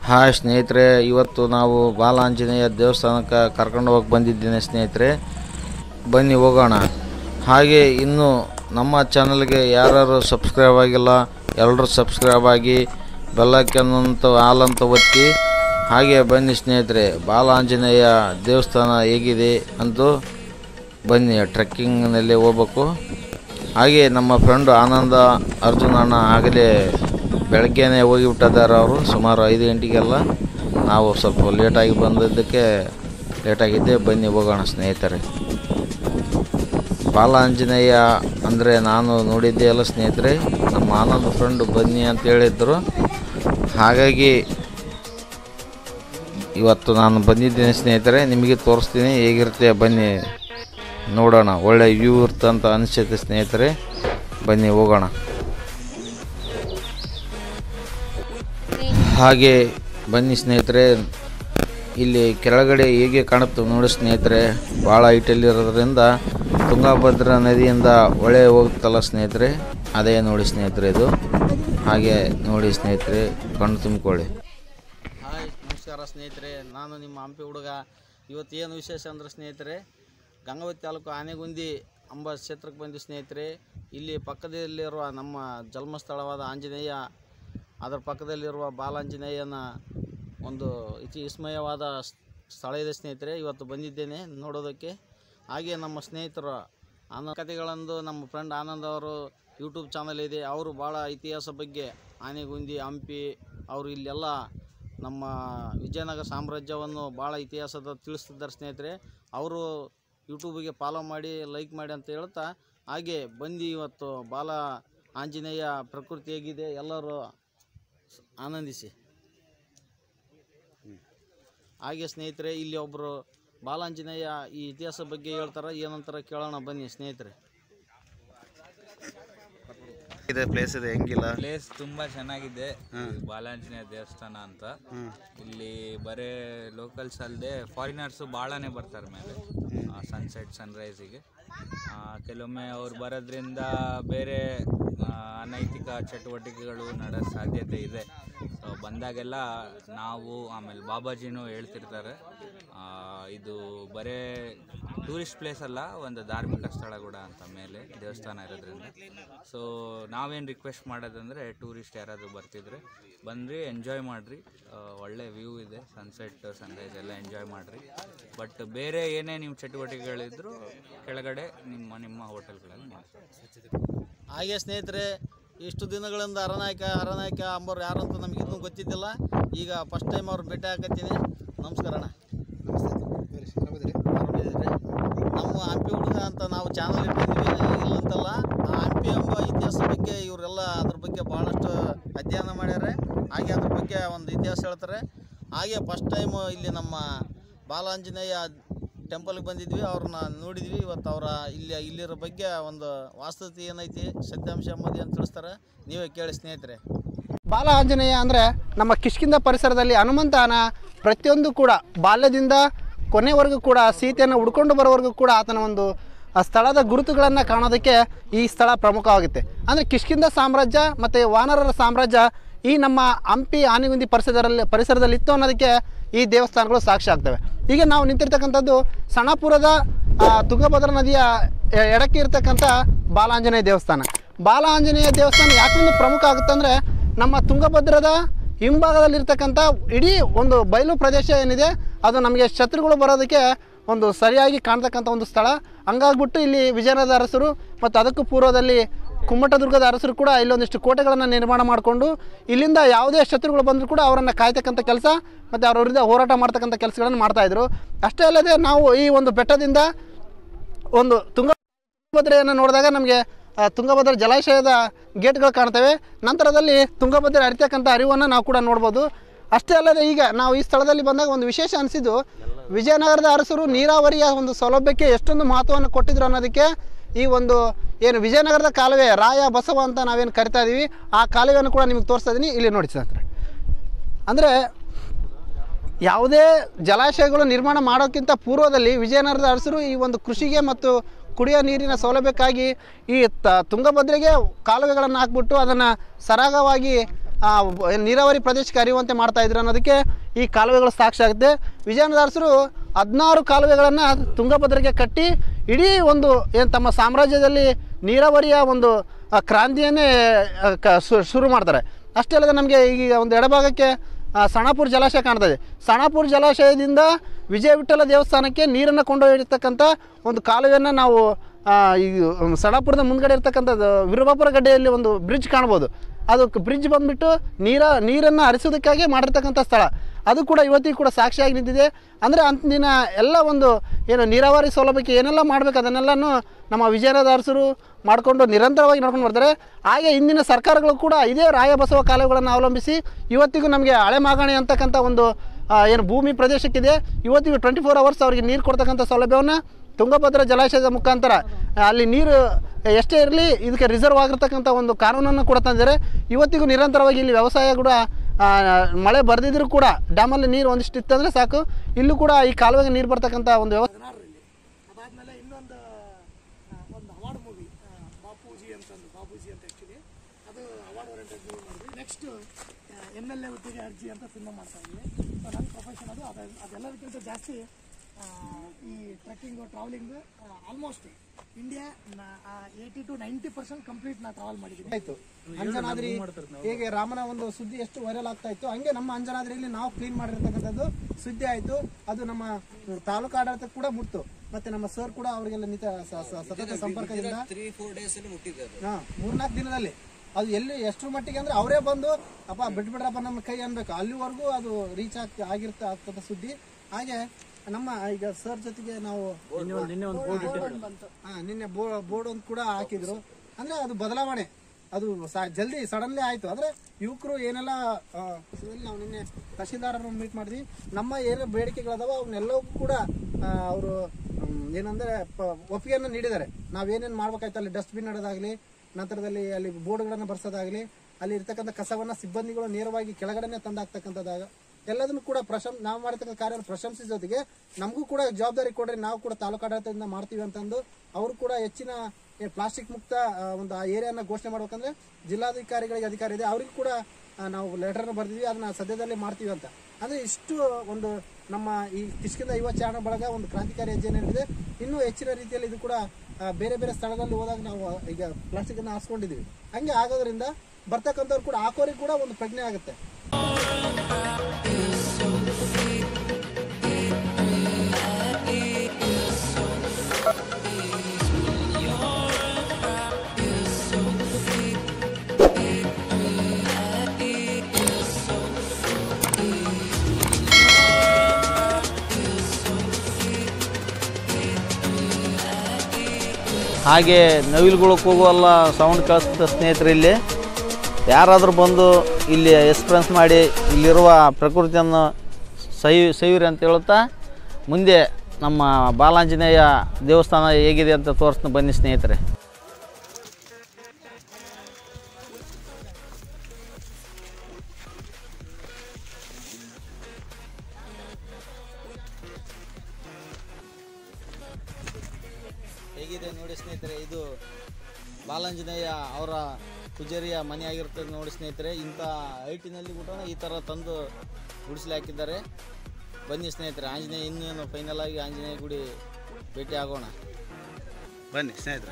Hi ಸ್ನೇಹಿತರೆ ಇವತ್ತು ನಾವು ಬಾಲಾಂಜನೇಯ ದೇವಸ್ಥಾನಕ್ಕೆ ಕರ್ಕೊಂಡು ಹೋಗಿ ಬಂದಿದ್ದೇನೆ ಸ್ನೇಹಿತರೆ ಬನ್ನಿ ಹೋಗೋಣ ಹಾಗೆ ಇನ್ನು ನಮ್ಮ ಚಾನಲ್ಗೆ ಯಾರು ಸಬ್ಸ್ಕ್ರೈಬ್ ಆಗಿಲ್ಲ ಎಲ್ಲರೂ ಸಬ್ಸ್ಕ್ರೈಬ್ ಆಗಿ ಬೆಲ್ಲಕ್ಕನ್ನಂತ ಹಾಲಂತ ಒತ್ತಿ ಹಾಗೆ ಬನ್ನಿ ಸ್ನೇಹಿತರೆ ಬಾಲಾಂಜನೇಯ ದೇವಸ್ಥಾನ ಹೇಗಿದೆ ಅಂತೂ ಬನ್ನಿ ಟ್ರೆಕ್ಕಿಂಗ್ನಲ್ಲಿ ಹೋಗ್ಬೇಕು ಹಾಗೆ ನಮ್ಮ ಫ್ರೆಂಡು ಆನಂದ ಅರ್ಜುನ್ ಅಣ್ಣ ಆಗಲೇ ಬೆಳಗ್ಗೆನೇ ಹೋಗಿಬಿಟ್ಟಿದ್ದಾರೆ ಅವರು ಸುಮಾರು ಐದು ಗಂಟೆಗೆಲ್ಲ ನಾವು ಸ್ವಲ್ಪ ಲೇಟಾಗಿ ಬಂದಿದ್ದಕ್ಕೆ ಲೇಟಾಗಿದ್ದೆ ಬನ್ನಿ ಹೋಗೋಣ ಸ್ನೇಹಿತರೆ ಬಾಲಾಂಜನೇಯ ಅಂದರೆ ನಾನು ನೋಡಿದ್ದೆ ಅಲ್ಲ ಸ್ನೇಹಿತರೆ ನಮ್ಮ ಆನಂದ ಫ್ರೆಂಡು ಬನ್ನಿ ಅಂತ ಹೇಳಿದ್ರು ಹಾಗಾಗಿ ಇವತ್ತು ನಾನು ಬಂದಿದ್ದೇನೆ ಸ್ನೇಹಿತರೆ ನಿಮಗೆ ತೋರಿಸ್ತೀನಿ ಹೇಗಿರುತ್ತೆ ಬನ್ನಿ ನೋಡೋಣ ಒಳ್ಳೆ ವ್ಯೂ ಇರ್ತಂತ ಅನಿಸುತ್ತೆ ಸ್ನೇಹಿತರೆ ಬನ್ನಿ ಹೋಗೋಣ ಹಾಗೆ ಬನ್ನಿ ಸ್ನೇಹಿತರೆ ಇಲ್ಲಿ ಕೆಳಗಡೆ ಹೇಗೆ ಕಾಣುತ್ತೆ ನೋಡಿ ಸ್ನೇಹಿತರೆ ಭಾಳ ಹೈಟಲ್ಲಿರೋದ್ರಿಂದ ತುಂಗಭದ್ರಾ ನದಿಯಿಂದ ಹೊಳೆ ಹೋಗುತ್ತಲ್ಲ ಸ್ನೇಹಿತರೆ ಅದೇ ನೋಡಿ ಸ್ನೇಹಿತರೆ ಇದು ಹಾಗೆ ನೋಡಿ ಸ್ನೇಹಿತರೆ ಕಣ್ಣು ತುಂಬಿಕೊಳ್ಳಿ ಹಾಯ್ ನಮಸ್ಕಾರ ಸ್ನೇಹಿತರೆ ನಾನು ನಿಮ್ಮ ಹಂಪಿ ಹುಡುಗ ಇವತ್ತೇನು ವಿಶೇಷ ಅಂದ್ರೆ ಸ್ನೇಹಿತರೆ ಗಂಗಾವತಿ ತಾಲೂಕು ಆನೆಗುಂದಿ ಎಂಬ ಕ್ಷೇತ್ರಕ್ಕೆ ಬಂದು ಸ್ನೇಹಿತರೆ ಇಲ್ಲಿ ಪಕ್ಕದಲ್ಲಿರುವ ನಮ್ಮ ಜನ್ಮಸ್ಥಳವಾದ ಆಂಜನೇಯ ಅದರ ಪಕ್ಕದಲ್ಲಿರುವ ಬಾಲಾಂಜನೇಯನ ಒಂದು ಇತಿ ವಿಸ್ಮಯವಾದ ಸ್- ಸ್ಥಳ ಇದೆ ಸ್ನೇಹಿತರೆ ಇವತ್ತು ಬಂದಿದ್ದೇನೆ ನೋಡೋದಕ್ಕೆ ಹಾಗೆ ನಮ್ಮ ಸ್ನೇಹಿತರು ಆನಂದ ಕಥೆಗಳಂದು ನಮ್ಮ ಫ್ರೆಂಡ್ ಆನಂದ್ ಅವರು ಯೂಟ್ಯೂಬ್ ಚಾನಲ್ ಇದೆ ಅವರು ಭಾಳ ಇತಿಹಾಸ ಬಗ್ಗೆ ಆನೆಗುಂದಿ ಹಂಪಿ ಅವರು ಇಲ್ಲೆಲ್ಲ ನಮ್ಮ ವಿಜಯನಗರ ಸಾಮ್ರಾಜ್ಯವನ್ನು ಭಾಳ ಇತಿಹಾಸದ ತಿಳಿಸ್ತಿದ್ದಾರೆ ಸ್ನೇಹಿತರೆ ಅವರು ಯೂಟ್ಯೂಬಿಗೆ ಫಾಲೋ ಮಾಡಿ ಲೈಕ್ ಮಾಡಿ ಅಂತ ಹೇಳ್ತಾ ಹಾಗೆ ಬಂದು ಇವತ್ತು ಬಾಲ ಆಂಜನೇಯ ಪ್ರಕೃತಿ ಹೇಗಿದೆ ಎಲ್ಲರೂ ಸ್- ಆನಂದಿಸಿ ಹಾಗೆ ಸ್ನೇಹಿತರೆ ಇಲ್ಲಿ ಒಬ್ಬರು ಬಾಲಾಂಜನೇಯ ಈ ಇತಿಹಾಸ ಬಗ್ಗೆ ಹೇಳ್ತಾರೆ ಏನಂತಾರ ಕೇಳೋಣ ಬನ್ನಿ ಸ್ನೇಹಿತರೆ ಇದೆ ಪ್ಲೇಸ್ ಇದೆ ಹೆಂಗಿಲ್ಲ ಪ್ಲೇಸ್ ತುಂಬಾ ಚೆನ್ನಾಗಿದೆ ಇದು ಬಾಲಾಂಜನೇಯ ದೇವಸ್ಥಾನ ಅಂತ ಇಲ್ಲಿ ಬರೇ ಲೋಕಲ್ಸ್ ಅಲ್ಲದೆ ಫಾರಿನರ್ಸು ಭಾಳನೇ ಬರ್ತಾರೆ ಮೇಲೆ ಸನ್ಸೆಟ್ ಸನ್ರೈಸಿಗೆ ಕೆಲವೊಮ್ಮೆ ಅವ್ರು ಬರೋದ್ರಿಂದ ಬೇರೆ ಆ, ಅನೈತಿಕ ಚಟುವಟಿಕೆಗಳು ನಡೆೋ ಸಾಧ್ಯತೆ ಇದೆ ಸೊ ಬಂದಾಗೆಲ್ಲ ನಾವು ಆಮೇಲೆ ಬಾಬಾಜಿನೂ ಹೇಳ್ತಿರ್ತಾರೆ ಆ, ಇದು ಬರೇ ಟೂರಿಸ್ಟ್ ಪ್ಲೇಸ್ ಅಲ್ಲ ಒಂದು ಧಾರ್ಮಿಕ ಸ್ಥಳ ಕೂಡ ಅಂತ ಮೇಲೆ ದೇವಸ್ಥಾನ ಇರೋದ್ರಿಂದ ಸೊ ನಾವೇನು ರಿಕ್ವೆಸ್ಟ್ ಮಾಡೋದಂದರೆ ಟೂರಿಸ್ಟ್ ಯಾರಾದರೂ ಬರ್ತಿದ್ರೆ ಬಂದ್ರಿ ಎಂಜಾಯ್ ಮಾಡಿರಿ ಒಳ್ಳೆ ವ್ಯೂ ಇದೆ ಸನ್ಸೆಟ್ ಸನ್ರೈಸ್ ಎಲ್ಲ ಎಂಜಾಯ್ ಮಾಡಿರಿ ಬಟ್ ಬೇರೆ ಏನೇ ನಿಮ್ಮ ಚಟುವಟಿಕೆಗಳಿದ್ರು ಕೆಳಗಡೆ ನಿಮ್ಮ ನಿಮ್ಮ ಹೋಟೆಲ್ಗಳಲ್ಲಿ ಮಾಡಿ ಹಾಗೆ ಸ್ನೇಹಿತರೆ ಇಷ್ಟು ದಿನಗಳಿಂದ ಅರನಾಯಕ ಅರನಾಯಕ ಅಂಬೋರು ಯಾರು ಅಂತ ನಮ್ಗೆ ಇನ್ನೂ ಗೊತ್ತಿದ್ದಿಲ್ಲ ಈಗ ಫಸ್ಟ್ ಟೈಮ್ ಅವ್ರು ಭೇಟಿ ಹಾಕತ್ತೀನಿ ನಮಸ್ಕಾರ ಅಣ್ಣ ಆರಾಮಿದ್ದೀರಿ? ನಮ್ಮ ಹಂಪಿ ಹುಡುಗ ಅಂತ ನಾವು ಚಾನಲ್ ಇಟ್ಟಿದ್ವಿ ಇಲ್ಲಂತಲ್ಲ ಆ ಹಂಪಿ ಎಂಬ ಇತಿಹಾಸ ಬಗ್ಗೆ ಇವರೆಲ್ಲ ಅದ್ರ ಬಗ್ಗೆ ಭಾಳಷ್ಟು ಅಧ್ಯಯನ ಮಾಡ್ಯಾರೆ ಹಾಗೆ ಅದ್ರ ಬಗ್ಗೆ ಒಂದು ಇತಿಹಾಸ ಹೇಳ್ತಾರೆ ಹಾಗೆ ಫಸ್ಟ್ ಟೈಮ್ ಇಲ್ಲಿ ನಮ್ಮ ಬಾಲಾಂಜನೇಯ ಟೆಂಪಲ್ಗೆ ಬಂದಿದ್ವಿ ಅವ್ರನ್ನ ನೋಡಿದ್ವಿ ಇವತ್ತು ಅವರ ಇಲ್ಲಿ ಇಲ್ಲಿರೋ ಬಗ್ಗೆ ಒಂದು ವಾಸ್ತುತಿ ಏನೈತಿ ಸತ್ಯಾಂಶ ಎಂಬುದು ಅಂತ ತಿಳಿಸ್ತಾರೆ ನೀವೇ ಕೇಳಿ ಸ್ನೇಹಿತರೆ ಬಾಲ ಆಂಜನೇಯ ಅಂದರೆ ನಮ್ಮ ಕಿಷ್ಕಿಂದ ಪರಿಸರದಲ್ಲಿ ಹನುಮಂತನ ಪ್ರತಿಯೊಂದು ಕೂಡ ಬಾಲ್ಯದಿಂದ ಕೊನೆವರೆಗೂ ಕೂಡ ಸೀತೆಯನ್ನು ಹುಡ್ಕೊಂಡು ಬರೋವರೆಗೂ ಕೂಡ ಆತನ ಒಂದು ಆ ಸ್ಥಳದ ಗುರುತುಗಳನ್ನು ಕಾಣೋದಕ್ಕೆ ಈ ಸ್ಥಳ ಪ್ರಮುಖವಾಗುತ್ತೆ ಅಂದರೆ ಕಿಷ್ಕಿಂದ ಸಾಮ್ರಾಜ್ಯ ಮತ್ತು ವಾನರರ ಸಾಮ್ರಾಜ್ಯ ಈ ನಮ್ಮ ಹಂಪಿ ಆನೆಗುಂದಿ ಪರಿಸರದಲ್ಲಿ ಪರಿಸರದಲ್ಲಿ ಇತ್ತು ಅನ್ನೋದಕ್ಕೆ ಈ ದೇವಸ್ಥಾನಗಳು ಸಾಕ್ಷಿ ಆಗ್ತವೆ ಈಗ ನಾವು ನಿಂತಿರ್ತಕ್ಕಂಥದ್ದು ಸಣಪುರದ ಆ, ತುಂಗಭದ್ರಾ ನದಿಯ ಎ- ಎಡಕ್ಕೆ ಇರ್ತಕ್ಕಂಥ ಬಾಲಾಂಜನೇಯ ದೇವಸ್ಥಾನ ಬಾಲಾಂಜನೇಯ ದೇವಸ್ಥಾನ ಯಾಕೊಂದು ಪ್ರಮುಖ ಆಗುತ್ತೆ ಅಂದರೆ ನಮ್ಮ ತುಂಗಭದ್ರದ ಹಿಂಭಾಗದಲ್ಲಿರ್ತಕ್ಕಂಥ ಇಡೀ ಒಂದು ಬಯಲು ಪ್ರದೇಶ ಏನಿದೆ ಅದು ನಮಗೆ ಶತ್ರುಗಳು ಬರೋದಕ್ಕೆ ಒಂದು ಸರಿಯಾಗಿ ಕಾಣ್ತಕ್ಕಂಥ ಒಂದು ಸ್ಥಳ ಹಂಗಾಗ್ಬಿಟ್ಟು ಇಲ್ಲಿ ವಿಜಯನಗರದ ಅರಸರು ಮತ್ತು ಅದಕ್ಕೂ ಪೂರ್ವದಲ್ಲಿ ಕುಮ್ಮಟದುರ್ಗದ ಅರಸರು ಕೂಡ ಇಲ್ಲೊಂದಿಷ್ಟು ಕೋಟೆಗಳನ್ನು ನಿರ್ಮಾಣ ಮಾಡಿಕೊಂಡು ಇಲ್ಲಿಂದ ಯಾವುದೇ ಶತ್ರುಗಳು ಬಂದರೂ ಕೂಡ ಅವರನ್ನು ಕಾಯ್ತಕ್ಕಂಥ ಕೆಲಸ ಮತ್ತು ಅವರ ವಿರುದ್ಧ ಹೋರಾಟ ಮಾಡ್ತಕ್ಕಂಥ ಕೆಲಸಗಳನ್ನು ಮಾಡ್ತಾಯಿದ್ರು ಅಷ್ಟೇ ಅಲ್ಲದೆ ನಾವು ಈ ಒಂದು ಬೆಟ್ಟದಿಂದ ಒಂದು ತುಂಗಭದ್ರೆಯನ್ನು ನೋಡಿದಾಗ ನಮಗೆ ಆ, ತುಂಗಭದ್ರಾ ಜಲಾಶಯದ ಗೇಟ್ಗಳು ಕಾಣ್ತವೆ ನಂತರದಲ್ಲಿ ತುಂಗಭದ್ರೆ ಹರಿತಕ್ಕಂಥ ಅರಿವನ್ನು ನಾವು ಕೂಡ ನೋಡ್ಬೋದು ಅಷ್ಟೇ ಅಲ್ಲದೆ ಈಗ ನಾವು ಈ ಸ್ಥಳದಲ್ಲಿ ಬಂದಾಗ ಒಂದು ವಿಶೇಷ ಅನಿಸಿದ್ದು ವಿಜಯನಗರದ ಅರಸರು ನೀರಾವರಿಯ ಒಂದು ಸೌಲಭ್ಯಕ್ಕೆ ಎಷ್ಟೊಂದು ಮಹತ್ವವನ್ನು ಕೊಟ್ಟಿದ್ರು ಅನ್ನೋದಕ್ಕೆ ಈ ಒಂದು ಏನು ವಿಜಯನಗರದ ಕಾಲುವೆ ರಾಯ ಬಸವ ಅಂತ ನಾವೇನು ಕರಿತಾ ಇದ್ದೀವಿ ಆ ಕಾಲುವೆಯನ್ನು ಕೂಡ ನಿಮಗೆ ತೋರಿಸ್ತಾ ಇದ್ದೀನಿ ಇಲ್ಲಿ ನೋಡಿ ಸ್ನೇಹಿತರೆ ಅಂದರೆ ಯಾವುದೇ ಜಲಾಶಯಗಳು ನಿರ್ಮಾಣ ಮಾಡೋಕ್ಕಿಂತ ಪೂರ್ವದಲ್ಲಿ ವಿಜಯನಗರದ ಅರಸರು ಈ ಒಂದು ಕೃಷಿಗೆ ಮತ್ತು ಕುಡಿಯೋ ನೀರಿನ ಸೌಲಭ್ಯಕ್ಕಾಗಿ ಈ ತ ತುಂಗಭದ್ರೆಗೆ ಕಾಲುವೆಗಳನ್ನು ಹಾಕ್ಬಿಟ್ಟು ಅದನ್ನು ಸರಾಗವಾಗಿ ಆ, ಏನ್ ನೀರಾವರಿ ಪ್ರದೇಶಕ್ಕೆ ಹರಿಯುವಂತೆ ಮಾಡ್ತಾ ಇದ್ರು ಅನ್ನೋದಕ್ಕೆ ಈ ಕಾಲುವೆಗಳು ಸಾಕ್ಷಿ ಆಗುತ್ತೆ ವಿಜಯನಗರಸರು ಹದಿನಾರು ಕಾಲುವೆಗಳನ್ನು ತುಂಗಭದ್ರೆಗೆ ಕಟ್ಟಿ ಇಡೀ ಒಂದು ಏನು ತಮ್ಮ ಸಾಮ್ರಾಜ್ಯದಲ್ಲಿ ನೀರಾವರಿಯ ಒಂದು ಆ, ಕ್ರಾಂತಿಯನ್ನೇ ಆ, ಕ ಶು- ಶುರು ಮಾಡ್ತಾರೆ ಅಷ್ಟೇ ಅಲ್ಲದೆ ನಮಗೆ ಈಗ ಒಂದು ಎಡಭಾಗಕ್ಕೆ ಆ, ಸಣಾಪುರ ಜಲಾಶಯ ಕಾಣ್ತಾ ಇದೆ ಸಣಾಪುರ ಜಲಾಶಯದಿಂದ ವಿಜಯ ವಿಠ್ಠಲ ದೇವಸ್ಥಾನಕ್ಕೆ ನೀರನ್ನು ಕೊಂಡೊಯ್ದಿರ್ತಕ್ಕಂಥ ಒಂದು ಕಾಲುವೆಯನ್ನು ನಾವು ಆ, ಈ ಮ್, ಸಣಾಪುರದ ಮುಂದ್ಗಡೆ ಇರ್ತಕ್ಕಂಥದ್ದು ವಿರುಪಾಪುರ ಗಡ್ಡೆಯಲ್ಲಿ ಒಂದು ಬ್ರಿಡ್ಜ್ ಕಾಣ್ಬೋದು ಅದು ಬ್ರಿಡ್ಜ್ ಬಂದುಬಿಟ್ಟು ನೀರ ನೀರನ್ನು ಹರಿಸೋದಕ್ಕಾಗಿ ಮಾಡಿರ್ತಕ್ಕಂಥ ಸ್ಥಳ ಅದು ಕೂಡ ಇವತ್ತಿಗೂ ಕೂಡ ಸಾಕ್ಷಿಯಾಗಿ ನಿಂತಿದೆ ಅಂದರೆ ಅಂದಿನ ಎಲ್ಲ ಒಂದು ಏನು ನೀರಾವರಿ ಸೌಲಭ್ಯಕ್ಕೆ ಏನೆಲ್ಲ ಮಾಡಬೇಕು ಅದನ್ನೆಲ್ಲನೂ ನಮ್ಮ ವಿಜಯನಗರ ಅರಸರು ಮಾಡಿಕೊಂಡು ನಿರಂತರವಾಗಿ ನಡ್ಕೊಂಡು ಬರ್ತಾರೆ ಹಾಗೆ ಇಂದಿನ ಸರ್ಕಾರಗಳು ಕೂಡ ಇದೇ ರಾಯಬಸವ ಕಾಲುವೆಗಳನ್ನು ಅವಲಂಬಿಸಿ ಇವತ್ತಿಗೂ ನಮಗೆ ಹಳೆ ಮಾಗಾಣಿ ಅಂತಕ್ಕಂಥ ಒಂದು ಆ, ಏನು ಭೂಮಿ ಪ್ರದೇಶಕ್ಕಿದೆ ಇವತ್ತಿಗೂ ಟ್ವೆಂಟಿ ಫೋರ್ ಅವರ್ಸ್ ಅವರಿಗೆ ನೀರು ಕೊಡ್ತಕ್ಕಂಥ ಸೌಲಭ್ಯವನ್ನು ತುಂಗಭದ್ರಾ ಜಲಾಶಯದ ಮುಖಾಂತರ ಆ, ಅಲ್ಲಿ ನೀರು ಎಷ್ಟೇ ಇರಲಿ ಇದಕ್ಕೆ ರಿಸರ್ವ್ ಆಗಿರ್ತಕ್ಕಂಥ ಒಂದು ಕಾನೂನನ್ನು ಕೂಡ ತಂದಿದ್ದಾರೆ ಇವತ್ತಿಗೂ ನಿರಂತರವಾಗಿ ಇಲ್ಲಿ ವ್ಯವಸಾಯ ಕೂಡ ಆ, ಮಳೆ ಬರೆದಿದ್ರು ಕೂಡ ಡ್ಯಾಮಲ್ಲಿ ನೀರು ಒಂದಿಷ್ಟು ಇತ್ತಂದರೆ ಸಾಕು ಇಲ್ಲೂ ಕೂಡ ಈ ಕಾಲುವೆಗೆ ನೀರು ಬರ್ತಕ್ಕಂಥ ಒಂದು ವ್ಯವಸ್ಥೆ ಅದಾದ್ಮೇಲೆ ಇನ್ನೊಂದು ಆ, ಒಂದು ಅವಾರ್ಡ್ ಮೂವಿ ಬಾಪೂಜಿ ಅಂತಂದು ಬಾಪೂಜಿ ಅಂತ ಆ್ಯಕ್ಚುಲಿ ಅದು ಅವಾರ್ಡ್ ಓರಿಯೆಂಟೆಡ್ ಮೂವಿ ಮಾಡಿದ್ವಿ ನೆಕ್ಸ್ಟ್ ಎಮ್ ಎಲ್ ಎ ಹುದ್ದೆಗೆ ಅರ್ಜಿ ಅಂತ ಸಿನಿಮಾ ಮಾಡ್ತಾ ಇದ್ವಿ ಸೊ ನನ್ನ ಪ್ರೊಫೆಷನ್ ಅದು ಅದ ಅದೆಲ್ಲದಕ್ಕಿಂತ ಜಾಸ್ತಿ ಆ, ಈ trekking travelling almost India eighty to ninety percent complete ನಾ ಟ್ರಾವೆಲ್ ಮಾಡಿದ್ದೀನಿ ಆಯ್ತು ಅಂಜನಾದ್ರಿ ಹೇಗೆ ರಾಮನ ಒಂದು ಸುದ್ದಿ ಎಷ್ಟು ವೈರಲ್ ಆಗ್ತಾ ಇತ್ತು ಹಂಗೆ ನಮ್ಮ ಅಂಜನಾದ್ರಿಯಲ್ಲಿ ನಾವು ಕ್ಲೀನ್ ಮಾಡಿರ್ತಕ್ಕಂಥದ್ದು ಸುದ್ದಿ ಆಯ್ತು ಅದು ನಮ್ಮ ತಾಲೂಕು ಆಡಳಿತ ಕೂಡ ಮುಟ್ತು ಮತ್ತೆ ನಮ್ಮ ಸರ್ ಕೂಡ ಅವರಿಗೆಲ್ಲ ನಿತ ಸ- ಸ- ಸತತ ಸಂಪರ್ಕದಿಂದ ತ್ರೀ ಫೋರ್ ಡೇಸ್ ಅಲ್ಲಿ ಮುಟ್ಟಿದೆ ಅದು ಹಾ ಮೂರ್ನಾಲ್ಕು ದಿನದಲ್ಲಿ ಅದು ಎಲ್ಲಿ ಎಷ್ಟರ ಮಟ್ಟಿಗೆ ಅಂದ್ರೆ ಅವರೇ ಬಂದು ಅಪ್ಪ ಬಿಟ್ಬಿಡ್ರಪ್ಪ ನಮ್ಮ ಕೈ ಅನ್ಬೇಕು ಅಲ್ಲಿವರೆಗೂ ಅದು ರೀಚ್ ಆಗ್ತಾ ಆಗಿರ್ತ ಆಗ್ತದ ಸುದ್ದಿ ಹಾಗೆ ನಮ್ಮ ಈಗ ಸರ್ ಜೊತೆಗೆ ನಾವು ಹಾ ನಿನ್ನೆ ಬೋರ್ಡ್ ಒಂದು ಕೂಡ ಹಾಕಿದ್ರು ಅಂದ್ರೆ ಅದು ಬದಲಾವಣೆ ಅದು ಸ- ಜಲ್ದಿ ಸಡನ್ಲಿ ಆಯ್ತು ಅಂದ್ರೆ ಯುವಕರು ಏನೆಲ್ಲ ಆ, ವಿಷಯದಲ್ಲಿ ನಾವು ನಿನ್ನೆ ತಹಶೀಲ್ದಾರರನ್ನು ಮೀಟ್ ಮಾಡಿದ್ವಿ ನಮ್ಮ ಏನು ಬೇಡಿಕೆಗಳದಾವ ಅವನ್ನೆಲ್ಲವೂ ಕೂಡ ಅವರು ಏನಂದ್ರೆ ಪ- ಒಪ್ಪಿಗೆಯನ್ನು ನೀಡಿದ್ದಾರೆ ನಾವೇನೇನು ಮಾಡ್ಬೇಕಾಯ್ತು ಅಲ್ಲಿ ಡಸ್ಟ್ಬಿನ್ ಇಡೋದಾಗ್ಲಿ ನಂತರದಲ್ಲಿ ಅಲ್ಲಿ ಬೋರ್ಡ್ಗಳನ್ನು ಬರ್ಸೋದಾಗ್ಲಿ ಅಲ್ಲಿ ಇರ್ತಕ್ಕಂಥ ಕಸವನ್ನ ಸಿಬ್ಬಂದಿಗಳು ನೇರವಾಗಿ ಕೆಳಗಡೆನೆ ತಂದಾಕ್ತಕ್ಕಂಥದ್ದಾಗ ಎಲ್ಲದನ್ನು ಕೂಡ ಪ್ರಶಂ ನಾವು ಮಾಡಿರ್ತಕ್ಕಂಥ ಕಾರ್ಯ ಪ್ರಶಂಸಿಸ ಜೊತೆಗೆ ನಮಗೂ ಕೂಡ ಜವಾಬ್ದಾರಿ ಕೊಡ್ರಿ ನಾವು ಕೂಡ ತಾಲೂಕು ಆಡಳಿತದಿಂದ ಮಾಡ್ತೀವಿ ಅಂತಂದು ಅವರು ಕೂಡ ಹೆಚ್ಚಿನ ಪ್ಲಾಸ್ಟಿಕ್ ಮುಕ್ತ ಆ, ಒಂದು ಆ ಏರಿಯಾನ ಘೋಷಣೆ ಮಾಡ್ಬೇಕಂದ್ರೆ ಜಿಲ್ಲಾಧಿಕಾರಿಗಳಿಗೆ ಅಧಿಕಾರ ಇದೆ ಅವ್ರಿಗೆ ಕೂಡ ಆ, ನಾವು ಲೆಟರ್ನ ಬರ್ದಿದ್ವಿ ಅದನ್ನ ಸದ್ಯದಲ್ಲೇ ಮಾಡ್ತೀವಿ ಅಂತ ಅಂದ್ರೆ ಇಷ್ಟು ಒಂದು ನಮ್ಮ ಈ ಕಿಷ್ಕಿಂದ ಯುವ ಚಾರಣ ಬಳಗ ಒಂದು ಕ್ರಾಂತಿಕಾರಿ ಹೆಜ್ಜೆ ಏನಿದೆ ಇನ್ನೂ ಹೆಚ್ಚಿನ ರೀತಿಯಲ್ಲಿ ಇದು ಕೂಡ ಆ, ಬೇರೆ ಬೇರೆ ಸ್ಥಳದಲ್ಲಿ ಹೋದಾಗ ನಾವು ಈಗ ಪ್ಲಾಸ್ಟಿಕ್ ಅನ್ನ ಹಾಸ್ಕೊಂಡಿದೀವಿ ಹಂಗೆ ಆಗೋದ್ರಿಂದ ಬರ್ತಕ್ಕಂಥವ್ರು ಕೂಡ ಹಾಕೋರಿಗೆ ಕೂಡ ಒಂದು ಪ್ರಜ್ಞೆ ಆಗುತ್ತೆ ಹಾಗೆ ನವಿಲುಗಳಿಗೆ ಹೋಗುವಲ್ಲ ಸೌಂಡ್ ಕೇಳಿಸುತ್ತೆ ಸ್ನೇಹಿತರೆ ಇಲ್ಲಿ ಯಾರಾದರೂ ಬಂದು ಇಲ್ಲಿ ಎಕ್ಸ್ಪೀರಿಯನ್ಸ್ ಮಾಡಿ ಇಲ್ಲಿರುವ ಪ್ರಕೃತಿಯನ್ನು ಸೈ ಸೈವಿರಿ ಅಂತ ಹೇಳುತ್ತಾ ಮುಂದೆ ನಮ್ಮ ಬಾಲಾಂಜನೇಯ ದೇವಸ್ಥಾನ ಹೇಗಿದೆ ಅಂತ ತೋರಿಸ್ತೀನಿ ಬನ್ನಿ ಸ್ನೇಹಿತರೆ ಹೇಗಿದೆ ನೋಡಿ ಸ್ನೇಹಿತರೆ ಇದು ಬಾಲಾಂಜನೇಯ ಅವರ ಪೂಜಾರಿಯ ಮನೆ ಆಗಿರ್ತದೆ ನೋಡಿ ಸ್ನೇಹಿತರೆ ಇಂಥ ಹೈಟಿನಲ್ಲಿ ಕೂಡ ಈ ಥರ ತಂದು ಗುಡಿಸಲು ಹಾಕಿದ್ದಾರೆ ಬನ್ನಿ ಸ್ನೇಹಿತರೆ ಆಂಜನೇಯ ಇನ್ನೇನು ಫೈನಲ್ ಆಗಿ ಆಂಜನೇಯ ಗುಡಿ ಭೇಟಿ ಆಗೋಣ ಬನ್ನಿ ಸ್ನೇಹಿತರೆ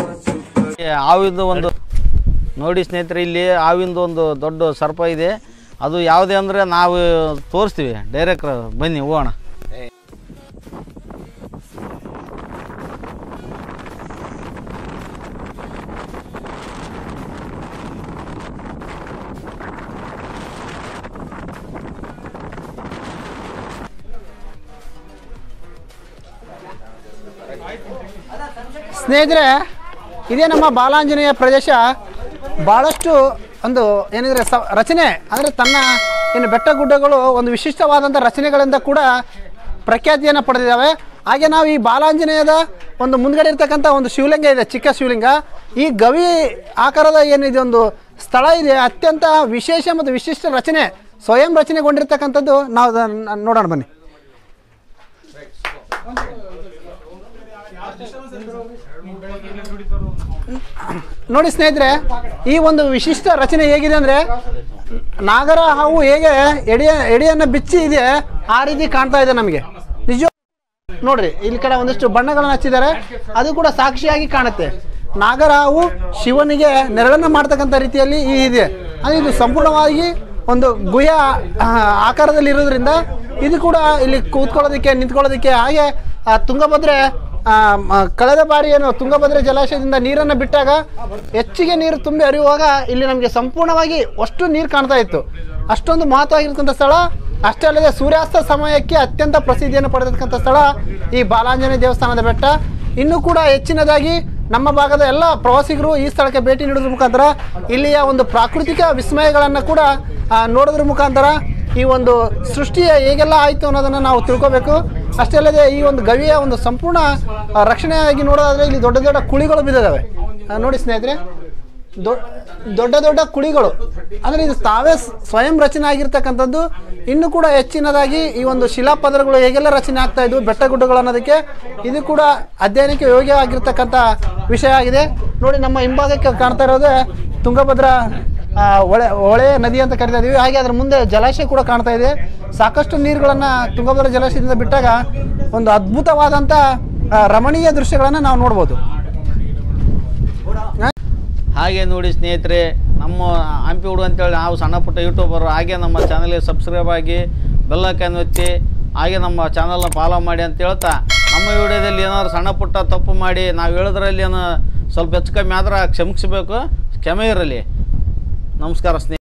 ಹಾವಿಂದು ಒಂದು ನೋಡಿ ಸ್ನೇಹಿತರೆ ಇಲ್ಲಿ ಹಾವಿಂದು ಒಂದು ದೊಡ್ಡ ಸರ್ಪ ಇದೆ ಅದು ಯಾವುದೇ ಅಂದರೆ ನಾವು ತೋರಿಸ್ತೀವಿ ಡೈರೆಕ್ಟ್ರ್ ಬನ್ನಿ ಹೋಗೋಣ ಸ್ನೇಹಿತರೆ ಇದೇ ನಮ್ಮ ಬಾಲಾಂಜನೇಯ ಪ್ರದೇಶ ಭಾಳಷ್ಟು ಒಂದು ಏನಿದ್ರೆ ಸ ರಚನೆ ಅಂದರೆ ತನ್ನ ಏನು ಬೆಟ್ಟ ಗುಡ್ಡಗಳು ಒಂದು ವಿಶಿಷ್ಟವಾದಂಥ ರಚನೆಗಳಿಂದ ಕೂಡ ಪ್ರಖ್ಯಾತಿಯನ್ನು ಪಡೆದಿದ್ದಾವೆ ಹಾಗೆ ನಾವು ಈ ಬಾಲಾಂಜನೇಯದ ಒಂದು ಮುಂದ್ಗಡೆ ಇರ್ತಕ್ಕಂಥ ಒಂದು ಶಿವಲಿಂಗ ಇದೆ ಚಿಕ್ಕ ಶಿವಲಿಂಗ ಈ ಗವಿ ಆಕಾರದ ಏನಿದೆ ಒಂದು ಸ್ಥಳ ಇದೆ ಅತ್ಯಂತ ವಿಶೇಷ ಮತ್ತು ವಿಶಿಷ್ಟ ರಚನೆ ಸ್ವಯಂ ರಚನೆಗೊಂಡಿರ್ತಕ್ಕಂಥದ್ದು ನಾವು ಅದನ್ನ ನೋಡೋಣ ಬನ್ನಿ ನೋಡಿ ಸ್ನೇಹಿತರೆ ಈ ಒಂದು ವಿಶಿಷ್ಟ ರಚನೆ ಹೇಗಿದೆ ಅಂದರೆ ನಾಗರ ಹಾವು ಹೇಗೆ ಎಡೆಯ ಎಡೆಯನ್ನು ಬಿಚ್ಚಿ ಇದೆ ಆ ರೀತಿ ಕಾಣ್ತಾ ಇದೆ ನಮಗೆ ನಿಜ ನೋಡ್ರಿ ಇಲ್ಲಿ ಕಡೆ ಒಂದಿಷ್ಟು ಬಣ್ಣಗಳನ್ನು ಹಚ್ಚಿದ್ದಾರೆ ಅದು ಕೂಡ ಸಾಕ್ಷಿಯಾಗಿ ಕಾಣುತ್ತೆ ನಾಗರ ಹಾವು ಶಿವನಿಗೆ ನೆರಳನ್ನು ಮಾಡ್ತಕ್ಕಂಥ ರೀತಿಯಲ್ಲಿ ಈ ಇದೆ ಅಂದರೆ ಇದು ಸಂಪೂರ್ಣವಾಗಿ ಒಂದು ಗುಹ್ಯ ಆ, ಆಕಾರದಲ್ಲಿ ಇರೋದ್ರಿಂದ ಇದು ಕೂಡ ಇಲ್ಲಿ ಕೂತ್ಕೊಳ್ಳೋದಕ್ಕೆ ನಿಂತ್ಕೊಳ್ಳೋದಕ್ಕೆ ಹಾಗೆ ಆ, ತುಂಗಭದ್ರೆ ಆ, ಮ- ಕಳೆದ ಬಾರಿ ಏನು ತುಂಗಭದ್ರೆ ಜಲಾಶಯದಿಂದ ನೀರನ್ನು ಬಿಟ್ಟಾಗ ಹೆಚ್ಚಿಗೆ ನೀರು ತುಂಬಿ ಹರಿಯುವಾಗ ಇಲ್ಲಿ ನಮಗೆ ಸಂಪೂರ್ಣವಾಗಿ ಅಷ್ಟು ನೀರು ಕಾಣ್ತಾ ಇತ್ತು ಅಷ್ಟೊಂದು ಮಹತ್ವವಾಗಿರ್ತಕ್ಕಂಥ ಸ್ಥಳ ಅಷ್ಟೇ ಅಲ್ಲದೆ ಸೂರ್ಯಾಸ್ತ ಸಮಯಕ್ಕೆ ಅತ್ಯಂತ ಪ್ರಸಿದ್ಧಿಯನ್ನು ಪಡೆದಿರ್ತಕ್ಕಂಥ ಸ್ಥಳ ಈ ಬಾಲಾಂಜನೇಯ ದೇವಸ್ಥಾನದ ಬೆಟ್ಟ ಇನ್ನೂ ಕೂಡ ಹೆಚ್ಚಿನದಾಗಿ ನಮ್ಮ ಭಾಗದ ಎಲ್ಲ ಪ್ರವಾಸಿಗರು ಈ ಸ್ಥಳಕ್ಕೆ ಭೇಟಿ ನೀಡೋದ್ರ ಮುಖಾಂತರ ಇಲ್ಲಿಯ ಒಂದು ಪ್ರಾಕೃತಿಕ ವಿಸ್ಮಯಗಳನ್ನು ಕೂಡ ಆ, ನೋಡೋದ್ರ ಮುಖಾಂತರ ಈ ಒಂದು ಸೃಷ್ಟಿ ಹೇಗೆಲ್ಲ ಆಯಿತು ಅನ್ನೋದನ್ನು ನಾವು ತಿಳ್ಕೋಬೇಕು ಅಷ್ಟೇ ಅಲ್ಲದೆ ಈ ಒಂದು ಗವಿಯ ಒಂದು ಸಂಪೂರ್ಣ ಆ, ರಕ್ಷಣೆಯಾಗಿ ನೋಡೋದಾದ್ರೆ ಇಲ್ಲಿ ದೊಡ್ಡ ದೊಡ್ಡ ಕುಳಿಗಳು ಬಿದ್ದಿದ್ದಾವೆ ಆ, ನೋಡಿ ಸ್ನೇಹಿತರೆ ದೊ- ದೊಡ್ಡ ದೊಡ್ಡ ಕುಳಿಗಳು ಅಂದರೆ ಇದು ತಾವೇ ಸ್- ಸ್ವಯಂ ರಚನೆ ಆಗಿರ್ತಕ್ಕಂಥದ್ದು ಇನ್ನು ಕೂಡ ಹೆಚ್ಚಿನದಾಗಿ ಈ ಒಂದು ಶಿಲಾಪದರಗಳು ಹೇಗೆಲ್ಲ ರಚನೆ ಆಗ್ತಾ ಇದ್ವು ಬೆಟ್ಟ ಗುಡ್ಡಗಳು ಅನ್ನೋದಕ್ಕೆ ಇದು ಕೂಡ ಅಧ್ಯಯನಕ್ಕೆ ಯೋಗ್ಯವಾಗಿರ್ತಕ್ಕಂಥ ವಿಷಯ ಆಗಿದೆ ನೋಡಿ ನಮ್ಮ ಹಿಂಭಾಗಕ್ಕೆ ಕಾಣ್ತಾ ಇರೋದೇ ತುಂಗಭದ್ರಾ ಆ, ಹೊಳೆ ಹೊಳೆ ನದಿ ಅಂತ ಕರಿತಾ ಇದೀವಿ ಹಾಗೆ ಅದ್ರ ಮುಂದೆ ಜಲಾಶಯ ಕೂಡ ಕಾಣ್ತಾ ಇದೆ ಸಾಕಷ್ಟು ನೀರುಗಳನ್ನು ತುಂಗಭದ್ರಾ ಜಲಾಶಯದಿಂದ ಬಿಟ್ಟಾಗ ಒಂದು ಅದ್ಭುತವಾದಂಥ ಆ, ರಮಣೀಯ ದೃಶ್ಯಗಳನ್ನು ನಾವು ನೋಡ್ಬೋದು ಹಾಗೆ ನೋಡಿ ಸ್ನೇಹಿತರೆ ನಮ್ಮ ಹಂಪಿ ಹುಡು ಅಂತೇಳಿ ನಾವು ಸಣ್ಣ ಪುಟ್ಟ ಯೂಟ್ಯೂಬರು ಹಾಗೆ ನಮ್ಮ ಚಾನಲ್ಗೆ ಸಬ್ಸ್ಕ್ರೈಬ್ ಆಗಿ ಬೆಲ್ಲೈಕನ್ ಒತ್ತಿ ಹಾಗೆ ನಮ್ಮ ಚಾನಲ್ನ ಫಾಲೋ ಮಾಡಿ ಅಂತ ಹೇಳ್ತಾ ನಮ್ಮ ವಿಡಿಯೋದಲ್ಲಿ ಏನಾದ್ರು ಸಣ್ಣ ಪುಟ್ಟ ತಪ್ಪು ಮಾಡಿ ನಾವು ಹೇಳೋದ್ರಲ್ಲಿ ಏನೋ ಸ್ವಲ್ಪ ಹೆಚ್ಚು ಕಮ್ಮಿ ಆದ್ರೆ ಕ್ಷಮಿಸಬೇಕು ಕ್ಷಮೆ ಇರಲಿ ನಮಸ್ಕಾರ ಸ್ನೇಹಿತರೆ